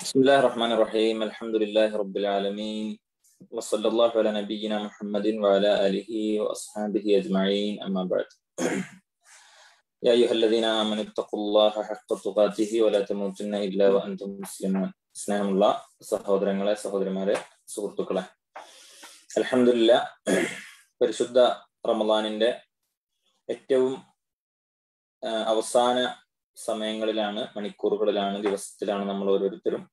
بسم الله الرحمن الرحيم الحمد لله رب العالمين وصلى الله على نبينا محمد وعلى آله وأصحابه أجمعين أما بعد يا أيها الذين آمنوا اتقوا الله حق تقاته ولا تموتن إلا وأنتم مسلمون സ്നേഹമുള്ള സഹോദരങ്ങളെ സഹോദരിമാരെ സുഹൃത്തുക്കളെ അലഹമില്ല പരിശുദ്ധ റമദാനിന്റെ ഏറ്റവും ആ, അവസാന സമയങ്ങളിലാണ് മണിക്കൂറുകളിലാണ് ദിവസത്തിലാണ് നമ്മൾ ഓരോരുത്തരും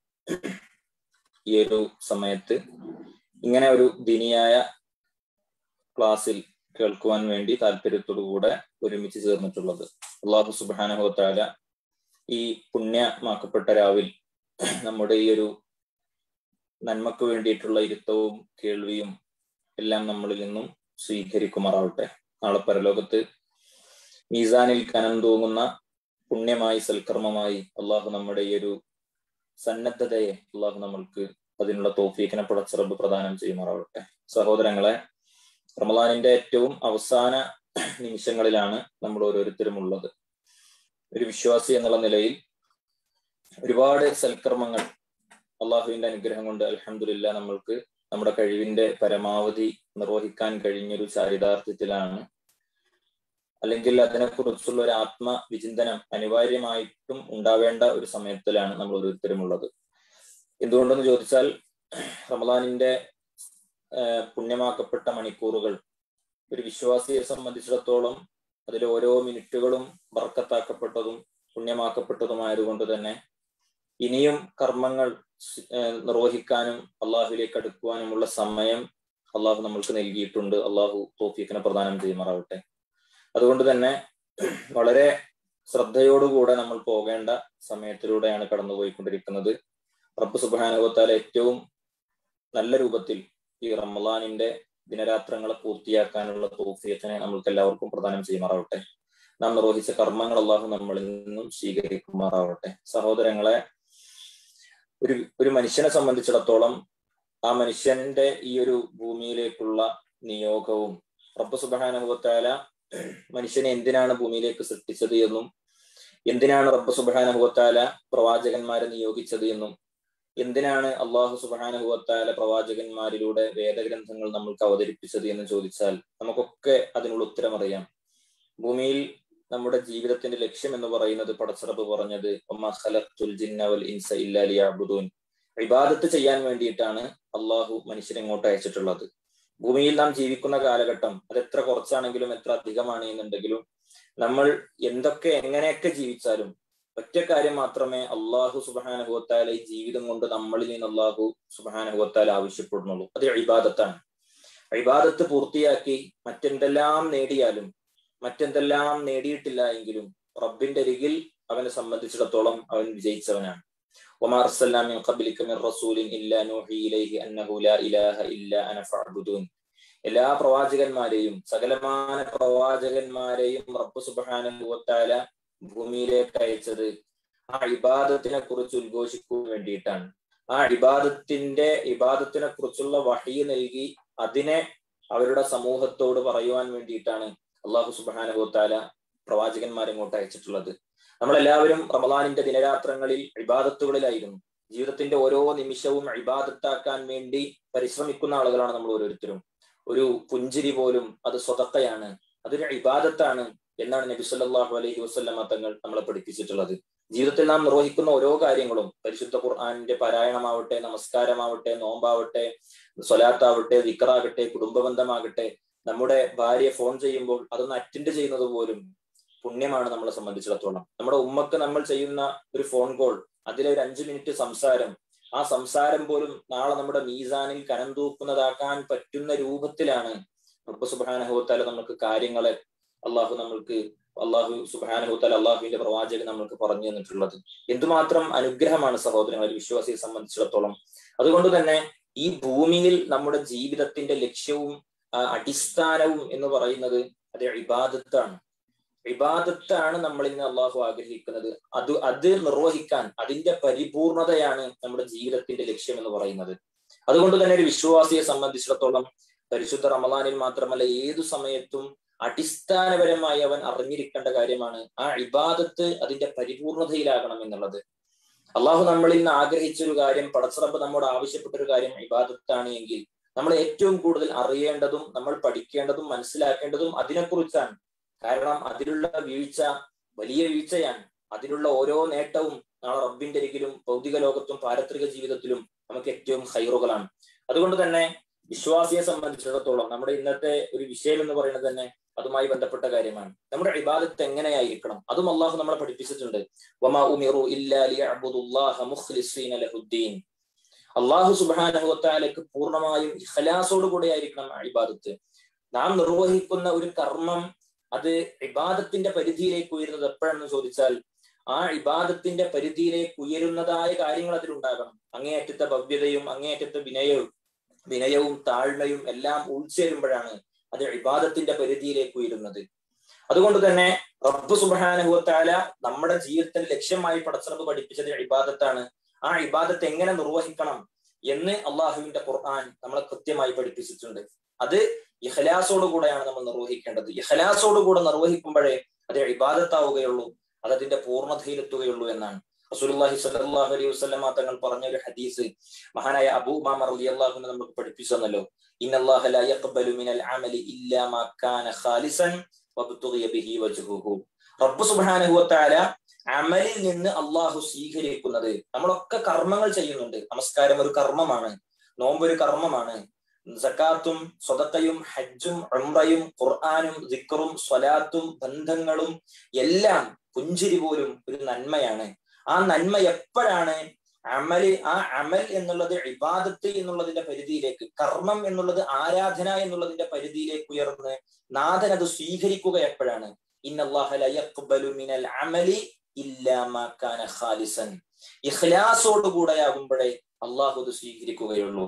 ഈ ഒരു സമയത്ത് ഇങ്ങനെ ഒരു ദിനിയായ ക്ലാസ്സിൽ കേൾക്കുവാൻ വേണ്ടി താല്പര്യത്തോടു കൂടെ ഒരുമിച്ച് ചേർന്നിട്ടുള്ളത് അള്ളാഹു സുബാനഹുത്താല ഈ പുണ്യമാക്കപ്പെട്ട രാവിൽ നമ്മുടെ ഈ ഒരു നന്മക്ക് വേണ്ടിയിട്ടുള്ള ഇരുത്തവും കേൾവിയും എല്ലാം നമ്മളിൽ നിന്നും സ്വീകരിക്കുമാറാവട്ടെ നാളെ പരലോകത്ത് മീസാനിൽ കനം തൂങ്ങുന്ന പുണ്യമായി സൽക്കർമ്മമായി അള്ളാഹു നമ്മുടെ ഈ ഒരു സന്നദ്ധതയെ അള്ളാഹു നമ്മൾക്ക് അതിനുള്ള തോഫീക്കിനെ പടച്ചിറബ് പ്രദാനം ചെയ്യുമാറാവട്ടെ സഹോദരങ്ങളെ റമദാനിന്റെ ഏറ്റവും അവസാന നിമിഷങ്ങളിലാണ് നമ്മൾ ഓരോരുത്തരും ഉള്ളത് ഒരു വിശ്വാസി എന്നുള്ള നിലയിൽ ഒരുപാട് സൽക്കർമ്മങ്ങൾ അള്ളാഹുവിന്റെ അനുഗ്രഹം കൊണ്ട് അലഹമില്ല നമ്മൾക്ക് നമ്മുടെ കഴിവിന്റെ പരമാവധി നിർവഹിക്കാൻ കഴിഞ്ഞൊരു ചാരിതാർത്ഥ്യത്തിലാണ് അല്ലെങ്കിൽ അതിനെക്കുറിച്ചുള്ള ഒരു ആത്മവിചിന്തനം അനിവാര്യമായിട്ടും ഉണ്ടാവേണ്ട ഒരു സമയത്തിലാണ് നമ്മൾ ഓരോരുത്തരും ഉള്ളത് എന്തുകൊണ്ടെന്ന് ചോദിച്ചാൽ റമദാനിന്റെ ആഹ് പുണ്യമാക്കപ്പെട്ട മണിക്കൂറുകൾ ഒരു വിശ്വാസിയെ സംബന്ധിച്ചിടത്തോളം അതിൽ ഓരോ മിനിറ്റുകളും ബർക്കത്താക്കപ്പെട്ടതും പുണ്യമാക്കപ്പെട്ടതുമായതുകൊണ്ട് തന്നെ ഇനിയും കർമ്മങ്ങൾ സ്- ആഹ് നിർവഹിക്കാനും അള്ളാഹുവിലേക്ക് അടുക്കുവാനുമുള്ള സമയം അള്ളാഹു നമ്മൾക്ക് നൽകിയിട്ടുണ്ട് അള്ളാഹു തോഫീക്കിനെ പ്രദാനം ചെയ്യുമാറാവട്ടെ അതുകൊണ്ട് തന്നെ വളരെ ശ്രദ്ധയോടുകൂടെ നമ്മൾ പോകേണ്ട സമയത്തിലൂടെയാണ് കടന്നുപോയിക്കൊണ്ടിരിക്കുന്നത് റബ്ബ് സുബാനുഭവത്താൽ ഏറ്റവും നല്ല രൂപത്തിൽ ഈ റമദാനിന്റെ ദിനരാത്രങ്ങളെ പൂർത്തിയാക്കാനുള്ള തോഫിയത്തിനെ നമ്മൾക്ക് എല്ലാവർക്കും പ്രദാനം ചെയ്യുമാറാവട്ടെ നാം നിർവഹിച്ച കർമ്മങ്ങൾ അള്ളാഹു നമ്മളിൽ നിന്നും സ്വീകരിക്കുമാറാവട്ടെ സഹോദരങ്ങളെ ഒരു ഒരു മനുഷ്യനെ സംബന്ധിച്ചിടത്തോളം ആ മനുഷ്യന്റെ ഈ ഒരു ഭൂമിയിലേക്കുള്ള നിയോഗവും റബ്ബ് സുബാനുഭവത്താല മനുഷ്യനെ എന്തിനാണ് ഭൂമിയിലേക്ക് സൃഷ്ടിച്ചത് എന്നും എന്തിനാണ് റബ്ബ് സുബാനുഭവത്താല പ്രവാചകന്മാരെ നിയോഗിച്ചത് എന്നും എന്തിനാണ് അള്ളാഹു സുബാനുഭവത്താല പ്രവാചകന്മാരിലൂടെ വേദഗ്രന്ഥങ്ങൾ നമ്മൾക്ക് അവതരിപ്പിച്ചത് എന്ന് ചോദിച്ചാൽ നമുക്കൊക്കെ അതിനുള്ള ഉത്തരം അറിയാം ഭൂമിയിൽ നമ്മുടെ ജീവിതത്തിന്റെ ലക്ഷ്യം എന്ന് പറയുന്നത് പടച്ചിറപ്പ് പറഞ്ഞത് "വമാ ഖലഖ്തുൽ ജിന്ന വൽ ഇൻസ ഇല്ലാ ലിയഅ്ബുദൂൻ." ഇബാദത്ത് ചെയ്യാൻ വേണ്ടിയിട്ടാണ് അള്ളാഹു മനുഷ്യനെ ഇങ്ങോട്ട് അയച്ചിട്ടുള്ളത് ഭൂമിയിൽ നാം ജീവിക്കുന്ന കാലഘട്ടം അത് എത്ര കുറച്ചാണെങ്കിലും എത്ര അധികമാണ് എന്നുണ്ടെങ്കിലും നമ്മൾ എന്തൊക്കെ എങ്ങനെയൊക്കെ ജീവിച്ചാലും ഒറ്റ കാര്യം മാത്രമേ അള്ളാഹു സുബാനുഭവത്താല ഈ ജീവിതം കൊണ്ട് നമ്മളിൽ നിന്ന് അള്ളാഹു സുബാനുഭവത്താൽ ആവശ്യപ്പെടുന്നുള്ളൂ അത് ഇബാദത്താണ് ഇബാദത്ത് പൂർത്തിയാക്കി മറ്റെന്തെല്ലാം നേടിയാലും മറ്റെന്തെല്ലാം നേടിയിട്ടില്ല എങ്കിലും റബ്ബിന്റെ അരികിൽ അവനെ സംബന്ധിച്ചിടത്തോളം അവൻ വിജയിച്ചവനാണ് وما أرسلنا من قبلك من رسول إلا نوحي إليه أنه لا إله إلا أنا فاعبدون എല്ലാ പ്രവാചകന്മാരെയും സകലമാന പ്രവാചകന്മാരെയും റബ്ബ് സുബാനുഭവത്താല ഭൂമിയിലേക്ക് അയച്ചത് ആ ഇബാദത്തിനെ കുറിച്ച് ഉദ്ഘോഷിക്കാൻ വേണ്ടിയിട്ടാണ് ആ ഇബാദത്തിന്റെ ഇബാദത്തിനെ കുറിച്ചുള്ള വഹി നൽകി അതിനെ അവരുടെ സമൂഹത്തോട് പറയുവാൻ വേണ്ടിയിട്ടാണ് അള്ളാഹു സുബാനുഭവത്താല പ്രവാചകന്മാരെ ഇങ്ങോട്ട് അയച്ചിട്ടുള്ളത് നമ്മളെല്ലാവരും റമദാനിന്റെ ദിനരാത്രങ്ങളിൽ ഇബാദത്തുകളിലായിരുന്നു ജീവിതത്തിന്റെ ഓരോ നിമിഷവും ഇബാദത്താക്കാൻ വേണ്ടി പരിശ്രമിക്കുന്ന ആളുകളാണ് നമ്മൾ ഓരോരുത്തരും ഒരു പുഞ്ചിരി പോലും അത് സ്വതക്കയാണ് അതൊരു ഇബാദത്താണ് എന്നാണ് നബി സല്ലല്ലാഹു അലൈഹി വസല്ലമ തങ്ങൾ നമ്മളെ പഠിപ്പിച്ചിട്ടുള്ളത് ജീവിതത്തിൽ നാം നിർവഹിക്കുന്ന ഓരോ കാര്യങ്ങളും പരിശുദ്ധ ഖുർആാനിന്റെ പാരായണമാവട്ടെ നമസ്കാരമാവട്ടെ നോമ്പാവട്ടെ സ്വലാത്താവട്ടെ വിക്റാകട്ടെ കുടുംബബന്ധമാകട്ടെ നമ്മുടെ ഭാര്യ ഫോൺ ചെയ്യുമ്പോൾ അതൊന്ന് അറ്റൻഡ് ചെയ്യുന്നത് പോലും പുണ്യമാണ് നമ്മളെ സംബന്ധിച്ചിടത്തോളം നമ്മുടെ ഉമ്മക്ക് നമ്മൾ ചെയ്യുന്ന ഒരു ഫോൺ കോൾ അതിലെ ഒരു അഞ്ചു മിനിറ്റ് സംസാരം ആ സംസാരം പോലും നാളെ നമ്മുടെ മീസാനിൽ കനം തൂക്കുന്നതാക്കാൻ പറ്റുന്ന രൂപത്തിലാണ് റബ്ബ് സുബാനഹുത്താല നമുക്ക് കാര്യങ്ങളെ അള്ളാഹു നമ്മൾക്ക് അള്ളാഹു സുബാനഹുത്താല അള്ളാഹുവിന്റെ പ്രവാചകൻ നമ്മൾക്ക് പറഞ്ഞു തന്നിട്ടുള്ളത് എന്തുമാത്രം അനുഗ്രഹമാണ് സഹോദരങ്ങൾ ഒരു വിശ്വാസിയെ സംബന്ധിച്ചിടത്തോളം അതുകൊണ്ട് തന്നെ ഈ ഭൂമിയിൽ നമ്മുടെ ജീവിതത്തിന്റെ ലക്ഷ്യവും ആ, അടിസ്ഥാനവും എന്ന് പറയുന്നത് അത് ഇബാദത്താണ് ഇബാദത്താണ് നമ്മൾ ഇന്ന് അള്ളാഹു ആഗ്രഹിക്കുന്നത് അത് അത് നിർവഹിക്കാൻ അതിന്റെ പരിപൂർണതയാണ് നമ്മുടെ ജീവിതത്തിന്റെ ലക്ഷ്യം എന്ന് പറയുന്നത് അതുകൊണ്ട് തന്നെ ഒരു വിശ്വാസിയെ സംബന്ധിച്ചിടത്തോളം പരിശുദ്ധ റമദാനിൽ മാത്രമല്ല ഏതു സമയത്തും അടിസ്ഥാനപരമായി അവൻ അറിഞ്ഞിരിക്കേണ്ട കാര്യമാണ് ആ ഇബാദത്ത് അതിന്റെ പരിപൂർണതയിലാകണം എന്നുള്ളത് അള്ളാഹു നമ്മളിൽ നിന്ന് ആഗ്രഹിച്ച ഒരു കാര്യം പടച്ചറബ് നമ്മോട് ആവശ്യപ്പെട്ട ഒരു കാര്യം ഇബാദത്താണ് എങ്കിൽ നമ്മൾ ഏറ്റവും കൂടുതൽ അറിയേണ്ടതും നമ്മൾ പഠിക്കേണ്ടതും മനസ്സിലാക്കേണ്ടതും അതിനെക്കുറിച്ചാണ് കാരണം അതിലുള്ള വീഴ്ച വലിയ വീഴ്ചയാണ് അതിലുള്ള ഓരോ നേട്ടവും നാളെ റബ്ബിന്റെ അരികിലും ഭൗതിക ലോകത്തും പാരത്രിക ജീവിതത്തിലും നമുക്ക് ഏറ്റവും ഹൈറുകളാണ് അതുകൊണ്ട് തന്നെ വിശ്വാസിയെ സംബന്ധിച്ചിടത്തോളം നമ്മുടെ ഇന്നത്തെ ഒരു വിഷയം എന്ന് പറയുന്നത് തന്നെ അതുമായി ബന്ധപ്പെട്ട കാര്യമാണ് നമ്മുടെ ഇബാദത്ത് എങ്ങനെയായിരിക്കണം അതും അള്ളാഹു നമ്മളെ പഠിപ്പിച്ചിട്ടുണ്ട് വമാ ഉമിറു ഇല്ലാ ലിയഅ്ബുദുല്ലാഹ മുഖ്ലിസീന ലഹുദ്ദീൻ അള്ളാഹു സുബാനഹുത്താലക്ക് പൂർണ്ണമായും ഇഖലാസോട് കൂടെ ആയിരിക്കണം ഇബാദത്ത് നാം നിർവഹിക്കുന്ന ഒരു കർമ്മം അത് ഇബാദത്തിന്റെ പരിധിയിലേക്ക് ഉയരുന്നത് എപ്പോഴെന്ന് ചോദിച്ചാൽ ആ ഇബാദത്തിന്റെ പരിധിയിലേക്ക് ഉയരുന്നതായ കാര്യങ്ങൾ അതിലുണ്ടാകണം അങ്ങേയറ്റത്തെ ഭവ്യതയും അങ്ങേയറ്റത്തെ വിനയവും വിനയവും താഴ്മയും എല്ലാം ഉൾച്ചേരുമ്പോഴാണ് അത് ഇബാദത്തിന്റെ പരിധിയിലേക്ക് ഉയരുന്നത് അതുകൊണ്ട് തന്നെ റബ്ബ് സുബാനുഭവത്താല നമ്മുടെ ജീവിതത്തിന് ലക്ഷ്യമായി പടച്ചിറപ്പ് പഠിപ്പിച്ചത് ഇബാദത്താണ് ആ ഇബാദത്ത് എങ്ങനെ നിർവഹിക്കണം എന്ന് അള്ളാഹുവിന്റെ ഖുർആൻ നമ്മളെ കൃത്യമായി പഠിപ്പിച്ചിട്ടുണ്ട് അത് ഇഖലാസോട് കൂടെയാണ് നമ്മൾ നിർവഹിക്കേണ്ടത് ഇഖലാസോട് കൂടെ നിർവഹിക്കുമ്പോഴേ അത് ഇബാദത്താവുകയുള്ളൂ അത് അതിന്റെ പൂർണ്ണതയിലെത്തുകയുള്ളൂ എന്നാണ് റസൂലുള്ളാഹി സ്വല്ലല്ലാഹു അലൈഹി വസല്ലമ തങ്ങൾ പറഞ്ഞ ഒരു ഹദീസ് മഹാനായ അബൂ ഉമാമ റളിയല്ലാഹു അൻഹു നമുക്ക് പഠിപ്പിച്ചു തന്നല്ലോ ഇന്നല്ലാഹ ലാ യഖ്ബലു മിനൽ അമലി ഇല്ലാ മാ കാന ഖാലിസൻ വബ്തുഗിയ ബിഹി വജ്ഹുഹു റബ്ബ് സുബ്ഹാനഹു വതആല അമലിൽ നിന്ന് അള്ളാഹു സ്വീകരിക്കുന്നത് നമ്മളൊക്കെ കർമ്മങ്ങൾ ചെയ്യുന്നുണ്ട് നമസ്കാരം ഒരു കർമ്മമാണ് നോമ്പ് ഒരു കർമ്മമാണ് സക്കാത്തും സ്വതക്കയും ഹജ്ജും ഉംറയും ഖുർആാനും ദിക്കറും സ്വലാത്തും ബന്ധങ്ങളും എല്ലാം പുഞ്ചിരി പോലും ഒരു നന്മയാണ് ആ നന്മ എപ്പോഴാണ് അമല് ആ അമൽ എന്നുള്ളത് ഇബാദത്ത് എന്നുള്ളതിന്റെ പരിധിയിലേക്ക് കർമ്മം എന്നുള്ളത് ആരാധന എന്നുള്ളതിന്റെ പരിധിയിലേക്ക് ഉയർന്ന് നാഥൻ അത് സ്വീകരിക്കുക എപ്പോഴാണ് മിനൽ അമലി ഖാലിസൻ ഇഖ്ലാസോടുകൂടെയാകുമ്പോഴേ അള്ളാഹു അത് സ്വീകരിക്കുകയുള്ളൂ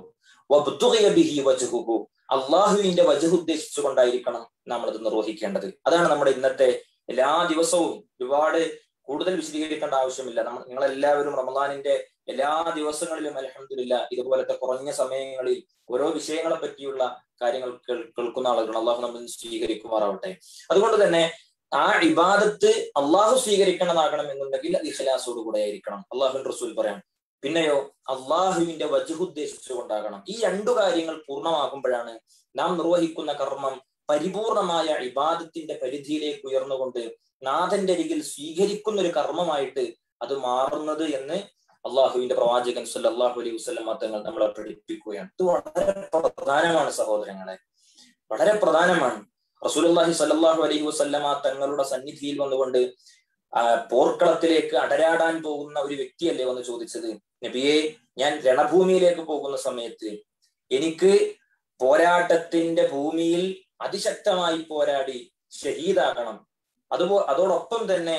അള്ളാഹുവിന്റെ വജഹ് ഉദ്ദേശിച്ചുകൊണ്ടായിരിക്കണം നമ്മൾ അത് നിർവഹിക്കേണ്ടത് അതാണ് നമ്മുടെ ഇന്നത്തെ എല്ലാ ദിവസവും ഒരുപാട് കൂടുതൽ വിശദീകരിക്കേണ്ട ആവശ്യമില്ല നമ്മൾ നിങ്ങളെല്ലാവരും റമദാനിന്റെ എല്ലാ ദിവസങ്ങളിലും അലഹമില്ല ഇതുപോലത്തെ കുറഞ്ഞ സമയങ്ങളിൽ ഓരോ വിഷയങ്ങളെ പറ്റിയുള്ള കാര്യങ്ങൾ കേൾക്കുന്ന ആളുകൾ അള്ളാഹു നമ്മൾ സ്വീകരിക്കുമാറാവട്ടെ അതുകൊണ്ട് തന്നെ ആ ഇബാദത്ത് അള്ളാഹു സ്വീകരിക്കണതാകണം എന്നുണ്ടെങ്കിൽ അത് ഇഖലാസോട് കൂടെ ആയിരിക്കണം അള്ളാഹുൻ റസൂൽ പറയാം പിന്നെയോ അള്ളാഹുവിന്റെ വജുഹ് ഉദ്ദേശിച്ചുകൊണ്ടാകണം ഈ രണ്ടു കാര്യങ്ങൾ പൂർണ്ണമാകുമ്പോഴാണ് നാം നിർവഹിക്കുന്ന കർമ്മം പരിപൂർണമായ ഇബാദത്തിന്റെ പരിധിയിലേക്ക് ഉയർന്നുകൊണ്ട് നാഥന്റെ അരികിൽ സ്വീകരിക്കുന്ന ഒരു കർമ്മമായിട്ട് അത് മാറുന്നത് എന്ന് അള്ളാഹുവിന്റെ പ്രവാചകൻ സല്ലാഹു അലൈഹി വസ്ലം തങ്ങൾ നമ്മളെ പഠിപ്പിക്കുകയാണ് ഇത് വളരെ പ്രധാനമാണ് സഹോദരങ്ങളെ വളരെ പ്രധാനമാണ് റസൂലുള്ളാഹി സല്ലാഹു അലൈഹി വസ്ലമ തങ്ങളുടെ സന്നിധിയിൽ വന്നുകൊണ്ട് പോർക്കളത്തിലേക്ക് അടരാടാൻ പോകുന്ന ഒരു വ്യക്തിയല്ലേ വന്ന് ചോദിച്ചത് നബിയെ ഞാൻ രണഭൂമിയിലേക്ക് പോകുന്ന സമയത്ത് എനിക്ക് പോരാട്ടത്തിന്റെ ഭൂമിയിൽ അതിശക്തമായി പോരാടി ഷഹീദാകണം അതുപോ അതോടൊപ്പം തന്നെ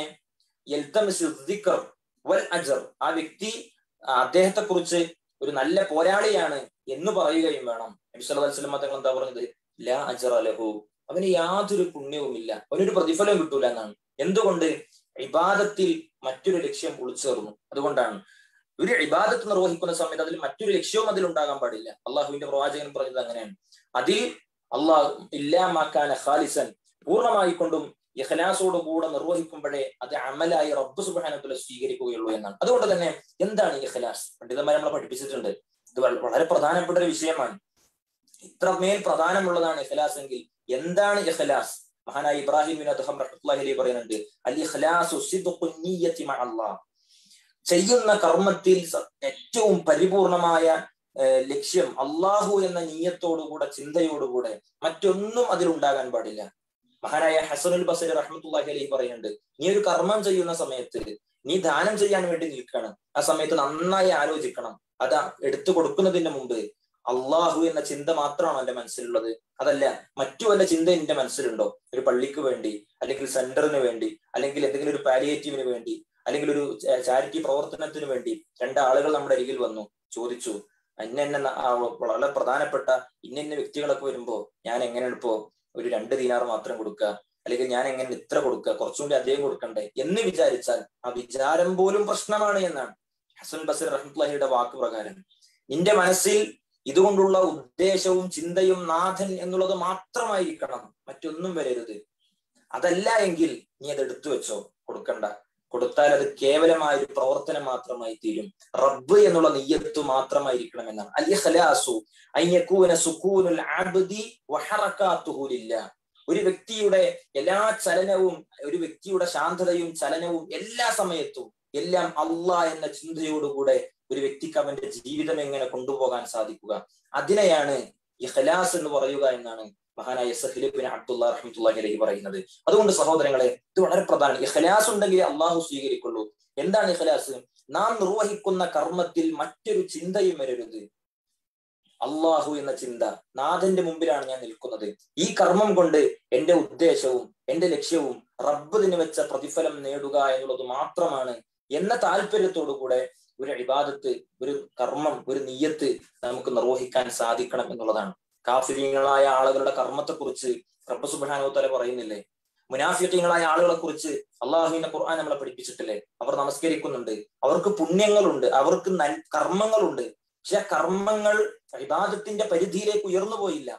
വൽ അജർ ആ വ്യക്തി അദ്ദേഹത്തെ കുറിച്ച് ഒരു നല്ല പോരാളിയാണ് എന്ന് പറയുകയും വേണം നബി സല്ലല്ലാഹു അലൈഹി വസല്ലം തങ്ങൾ എന്താ പറഞ്ഞത് ലാ അജറ ലഹു അവന് യാതൊരു പുണ്യവുമില്ല അവനൊരു പ്രതിഫലം കിട്ടൂല എന്നാണ് എന്തുകൊണ്ട് ഇബാദത്തിൽ മറ്റൊരു ലക്ഷ്യം ഉൾച്ചേർന്നു അതുകൊണ്ടാണ് ഒരു ഇബാദത്ത് നിർവഹിക്കുന്ന സമയത്ത് അതിൽ മറ്റൊരു ലക്ഷ്യവും അതിൽ ഉണ്ടാകാൻ പാടില്ല അള്ളാഹുവിന്റെ പ്രവാചകൻ പറഞ്ഞത് അങ്ങനെയാണ് അതിൽ അള്ളാഹു ഇല്ലാമാക്കാൻ ഖാലിസൻ പൂർണ്ണമായി കൊണ്ടും ഇഖലാസോട് കൂടെ നിർവഹിക്കുമ്പോഴേ അത് അമലായി റബ്ബ് സുബാനത്തുള്ള സ്വീകരിക്കുകയുള്ളൂ എന്നാണ് അതുകൊണ്ട് തന്നെ എന്താണ് ഇഖലാസ് പണ്ഡിതന്മാരെ നമ്മളെ പഠിപ്പിച്ചിട്ടുണ്ട് ഇത് വളരെ പ്രധാനപ്പെട്ട ഒരു വിഷയമാണ് ഇത്രമേൽ പ്രധാനമുള്ളതാണ് ഇഖലാസ് എങ്കിൽ എന്താണ് ഇഖലാസ് മഹാനായ ഇബ്രാഹിം ബിൻ അദ്ദേഹം റഹ്മത്തുള്ളാഹി പറയുന്നുണ്ട് അൽ ഇഖ്ലാസു സിദ്ഖുൻ നിയ്യതി മഅ അല്ലാഹ് ചെയ്യുന്ന കർമ്മത്തിൽ ഏറ്റവും പരിപൂർണമായ ലക്ഷ്യം അള്ളാഹു എന്ന നീയത്തോടുകൂടെ ചിന്തയോടുകൂടെ മറ്റൊന്നും അതിലുണ്ടാകാൻ പാടില്ല മഹാനായ ഹസനുൽ ബസരി റഹ്മത്തുള്ളാഹി അലൈഹി പറയുന്നുണ്ട് നീ ഒരു കർമ്മം ചെയ്യുന്ന സമയത്ത് നീ ദാനം ചെയ്യാൻ വേണ്ടി നിൽക്കണം ആ സമയത്ത് നന്നായി ആലോചിക്കണം അത് എടുത്തു കൊടുക്കുന്നതിന് മുമ്പ് അള്ളാഹു എന്ന ചിന്ത മാത്രമാണ് എന്റെ മനസ്സിലുള്ളത് അതല്ല മറ്റു വല്ല ചിന്ത എന്റെ മനസ്സിലുണ്ടോ ഒരു പള്ളിക്ക് വേണ്ടി അല്ലെങ്കിൽ സെന്ററിന് വേണ്ടി അല്ലെങ്കിൽ എന്തെങ്കിലും ഒരു പാലിയേറ്റീവിന് വേണ്ടി അല്ലെങ്കിൽ ഒരു ചാരിറ്റി പ്രവർത്തനത്തിന് വേണ്ടി രണ്ടാളുകൾ നമ്മുടെ അരികിൽ വന്നു ചോദിച്ചു ഇന്ന വളരെ പ്രധാനപ്പെട്ട ഇന്ന വ്യക്തികളൊക്കെ വരുമ്പോ ഞാൻ എങ്ങനെയാണ് ഇപ്പോ ഒരു രണ്ട് ദീനാർ മാത്രം കൊടുക്കുക അല്ലെങ്കിൽ ഞാൻ എങ്ങനെ ഇത്ര കൊടുക്കുക കുറച്ചും കൂടി അധികം കൊടുക്കണ്ടേ എന്ന് വിചാരിച്ചാൽ ആ വിചാരം പോലും പ്രശ്നമാണ് എന്നാണ് ഹസൻ ബസീർ റഹ്മത്തുള്ളഹിയുടെ വാക്ക് പ്രകാരം നിന്റെ മനസ്സിൽ ഇതുകൊണ്ടുള്ള ഉദ്ദേശവും ചിന്തയും നാഥൻ എന്നുള്ളത് മാത്രമായിരിക്കണം മറ്റൊന്നും വരരുത് അതല്ല എങ്കിൽ നീ അത് എടുത്തു വെച്ചോ കൊടുക്കണ്ട കൊടുത്താൽ അത് കേവലമായ ഒരു പ്രവർത്തനം മാത്രമായി തീരും റബ്ബ് എന്നുള്ള നെയ്യത്ത് മാത്രമായിരിക്കണം എന്നാണ് അൽ ഇഖ്ലാസു അയ്യക്കൂന സുക്കൂനുൽ അബ്ദി വഹറകാതുഹു ലില്ലാ ഒരു വ്യക്തിയുടെ എല്ലാ ചലനവും ഒരു വ്യക്തിയുടെ ശാന്തതയും ചലനവും എല്ലാ സമയത്തും എല്ലാം അള്ളാ എന്ന ചിന്തയോടുകൂടെ ഒരു വ്യക്തിക്ക് അവന്റെ ജീവിതം എങ്ങനെ കൊണ്ടുപോകാൻ സാധിക്കുക അതിനെയാണ് ഇഖ്ലാസ് എന്ന് പറയുക എന്നാണ് മഹാനായ സഹിലിബിൻ അബ്ദുള്ള റഹ്മത്തുള്ളാഹി അലൈഹി പറയുന്നത് അതുകൊണ്ട് സഹോദരങ്ങളെ ഇത് വളരെ പ്രധാനം ഇഖ്ലാസ് ഉണ്ടെങ്കിൽ അള്ളാഹു സ്വീകരിക്കുള്ളൂ എന്താണ് ഇഖ്ലാസ് നാം നിർവഹിക്കുന്ന കർമ്മത്തിൽ മറ്റൊരു ചിന്തയും വരരുത് അള്ളാഹു എന്ന ചിന്ത നാഥന്റെ മുമ്പിലാണ് ഞാൻ നിൽക്കുന്നത് ഈ കർമ്മം കൊണ്ട് എന്റെ ഉദ്ദേശവും എന്റെ ലക്ഷ്യവും റബ്ബിന് വെച്ച പ്രതിഫലം നേടുക എന്നുള്ളത് മാത്രമാണ് എന്ന താല്പര്യത്തോടുകൂടെ ഒരു ഇബാദത്ത് ഒരു കർമ്മം ഒരു നീയത്ത് നമുക്ക് നിർവഹിക്കാൻ സാധിക്കണം എന്നുള്ളതാണ് കാഫിര്യങ്ങളായ ആളുകളുടെ കർമ്മത്തെക്കുറിച്ച് റബ്ബ് സുബാനോത്തല പറയുന്നില്ലേ മുനാഫിക്കങ്ങളായ ആളുകളെ കുറിച്ച് അള്ളാഹുവിന്റെ ഖുർആൻ നമ്മളെ പഠിപ്പിച്ചിട്ടില്ലേ അവർ നമസ്കരിക്കുന്നുണ്ട് അവർക്ക് പുണ്യങ്ങളുണ്ട് അവർക്ക് നൽ കർമ്മങ്ങളുണ്ട് പക്ഷെ ആ കർമ്മങ്ങൾ ഇബാദത്തിന്റെ പരിധിയിലേക്ക് ഉയർന്നു പോയില്ല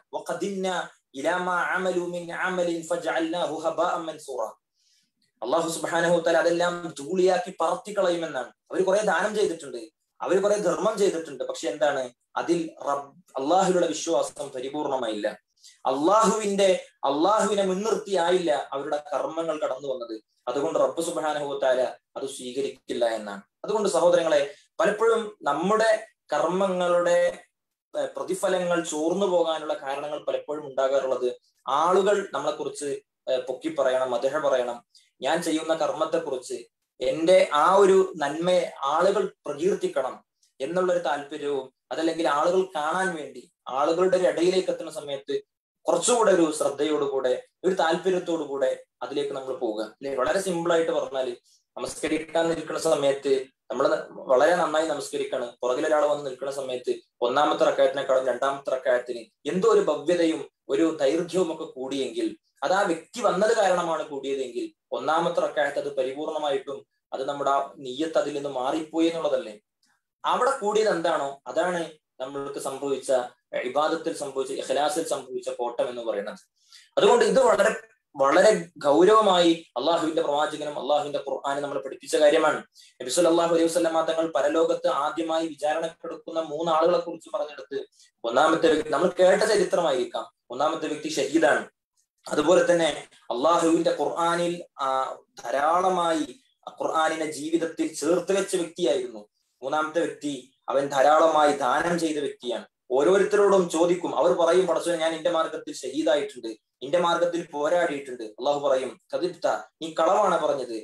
അള്ളാഹു സുബാനഹു തല അതെല്ലാം ധൂളിയാക്കി പറത്തി കളയുമെന്നാണ് അവർ കുറെ ദാനം ചെയ്തിട്ടുണ്ട് അവർ കുറെ ധർമ്മം ചെയ്തിട്ടുണ്ട് പക്ഷെ എന്താണ് അതിൽ റബ് അള്ളാഹുവിലുള്ള വിശ്വാസം പരിപൂർണമായില്ല അള്ളാഹുവിന്റെ അള്ളാഹുവിനെ മുൻനിർത്തിയായില്ല അവരുടെ കർമ്മങ്ങൾ കടന്നു വന്നത് അതുകൊണ്ട് റബ്ബ് സുബാനഹുത്താല അത് സ്വീകരിക്കില്ല എന്നാണ് അതുകൊണ്ട് സഹോദരങ്ങളെ പലപ്പോഴും നമ്മുടെ കർമ്മങ്ങളുടെ പ്രതിഫലങ്ങൾ ചോർന്നു പോകാനുള്ള കാരണങ്ങൾ പലപ്പോഴും ഉണ്ടാകാറുള്ളത് ആളുകൾ നമ്മളെ കുറിച്ച് പൊക്കി പറയണം അദ്ദേഹ പറയണം ഞാൻ ചെയ്യുന്ന കർമ്മത്തെക്കുറിച്ച് എന്റെ ആ ഒരു നന്മയെ ആളുകൾ പ്രകീർത്തിക്കണം എന്നുള്ള ഒരു താല്പര്യവും അതല്ലെങ്കിൽ ആളുകൾ കാണാൻ വേണ്ടി ആളുകളുടെ ഒരു ഇടയിലേക്ക് എത്തുന്ന സമയത്ത് കുറച്ചുകൂടെ ഒരു ശ്രദ്ധയോടുകൂടെ ഒരു താല്പര്യത്തോടുകൂടെ അതിലേക്ക് നമ്മൾ പോവുക അല്ലെ വളരെ സിമ്പിൾ ആയിട്ട് പറഞ്ഞാല് നമസ്കരിക്കാൻ നിൽക്കുന്ന സമയത്ത് നമ്മൾ വളരെ നന്നായി നമസ്കരിക്കാണ് പുറകിൽ ഒരാൾ വന്ന് നിൽക്കുന്ന സമയത്ത് ഒന്നാമത്തെ റക്കായത്തിനേക്കാളും രണ്ടാമത്തെ റക്കായത്തിന് എന്തോ ഒരു ഭവ്യതയും ഒരു ദൈർഘ്യവും ഒക്കെ കൂടിയെങ്കിൽ അത് ആ വ്യക്തി വന്നത് കാരണമാണ് കൂടിയതെങ്കിൽ ഒന്നാമത്തെ റക്കായത്ത് അത് പരിപൂർണമായിട്ടും അത് നമ്മുടെ ആ നീയത്ത് അതിൽ നിന്ന് മാറിപ്പോയി എന്നുള്ളതല്ലേ അവിടെ കൂടിയത് എന്താണോ അതാണ് നമ്മൾക്ക് സംഭവിച്ച ഇബാദത്തിൽ സംഭവിച്ച ഇഖലാസിൽ സംഭവിച്ച കോട്ടം എന്ന് പറയുന്നത് അതുകൊണ്ട് ഇത് വളരെ വളരെ ഗൗരവമായി അള്ളാഹുവിന്റെ പ്രവാചകനും അള്ളാഹുവിന്റെ ഖുർആാനും നമ്മൾ പഠിപ്പിച്ച കാര്യമാണ് നബിസുൽ അള്ളാഹു അലൈഹി വസ്ലമ തങ്ങൾ പരലോകത്ത് ആദ്യമായി വിചാരണക്കെടുക്കുന്ന മൂന്ന് ആളുകളെ കുറിച്ച് പറഞ്ഞെടുത്ത് ഒന്നാമത്തെ വ്യക്തി നമ്മൾ കേട്ട ചരിത്രമായിരിക്കാം ഒന്നാമത്തെ വ്യക്തി ഷഹീദാണ് അതുപോലെ തന്നെ അള്ളാഹുവിന്റെ ഖുർആാനിൽ ധാരാളമായി ഖുർആാനിനെ ജീവിതത്തിൽ ചേർത്ത് വെച്ച വ്യക്തിയായിരുന്നു മൂന്നാമത്തെ വ്യക്തി അവൻ ധാരാളമായി ദാനം ചെയ്ത വ്യക്തിയാണ് ഓരോരുത്തരോടും ചോദിക്കും അവർ പറയും പടച്ചോ ഞാൻ എന്റെ മാർഗത്തിൽ ഷഹീദായിട്ടുണ്ട് എന്റെ മാർഗത്തിൽ പോരാടിയിട്ടുണ്ട് അള്ളാഹു പറയും കതിപ്ത നീ കളവാണ് പറഞ്ഞത്